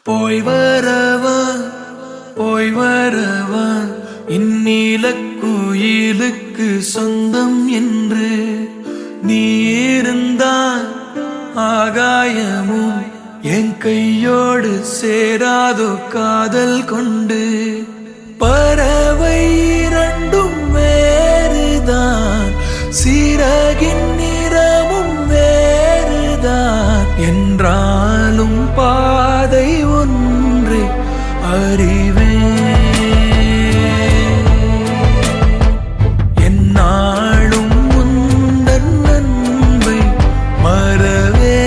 போய் வரவா போய் வரவா இந்நீலக்குயிலுக்கு சொந்தம் என்று நீ இருந்தால் ஆகாயமும் என் கையோடு சேராதோ காதல் கொண்டு பறவை இரண்டும் வேறுதான் சீரகின் நிறமும் வேறுதான் என்றாலும் பாதை ஒன்று அறிவே என்னாலும் முந்தன் அன்பை மறவே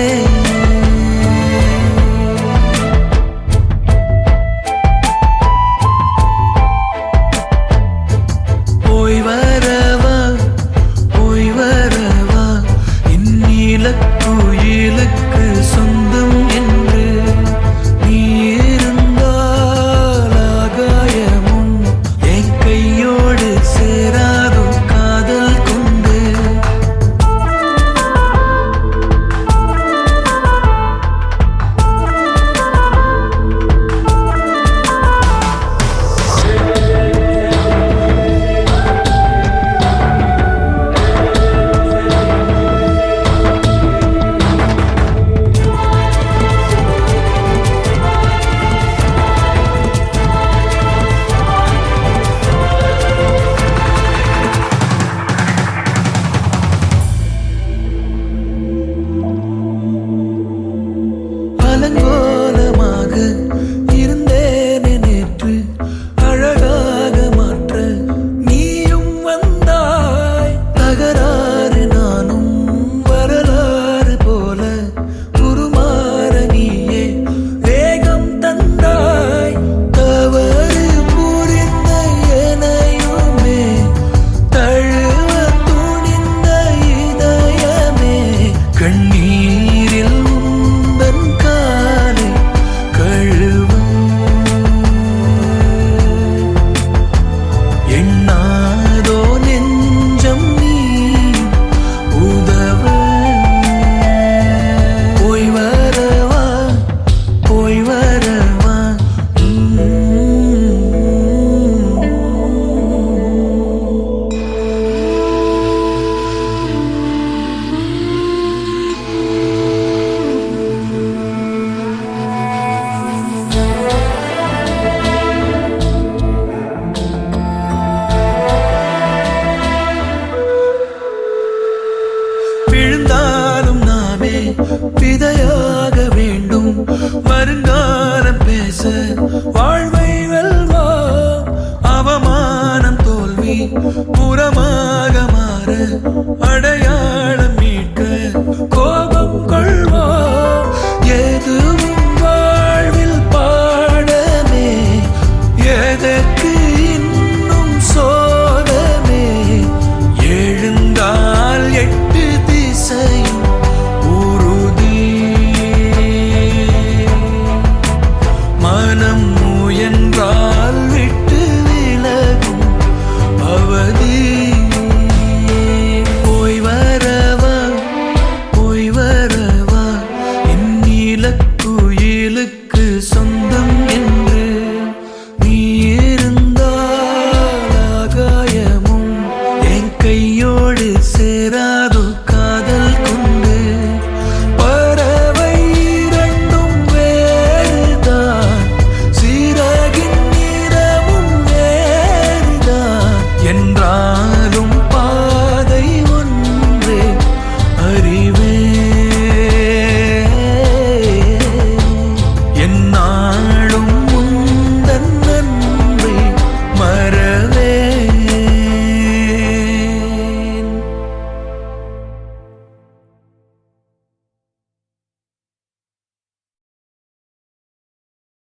போய் வரவா போய் வரவா இந்நீலக்குயிலுக்கு சொந்தம் என்று நீ இருந்தால் ஆகாயமும் என் கையோடு சேராதோ காதல் கொண்டு அலங்கோலமாக இருந்தேனே நேற்று அழகாக மாற்ற நீயும் வந்தாய் தகராறு நானும் வரலாறு போல உருமாற நீயே வேகம் தந்தாய் தவறு புரிந்த எனையுமே தழுவ துணிந்த இதயமே கண்ணீரில் உந்தன் காலை கழுவ எண்ணாதோ நெஞ்சம் நீ உதவ போய் வரவா போய் வரவா உம். விழுந்தாலும் நாமே விதையாக வேண்டும் வருங்கால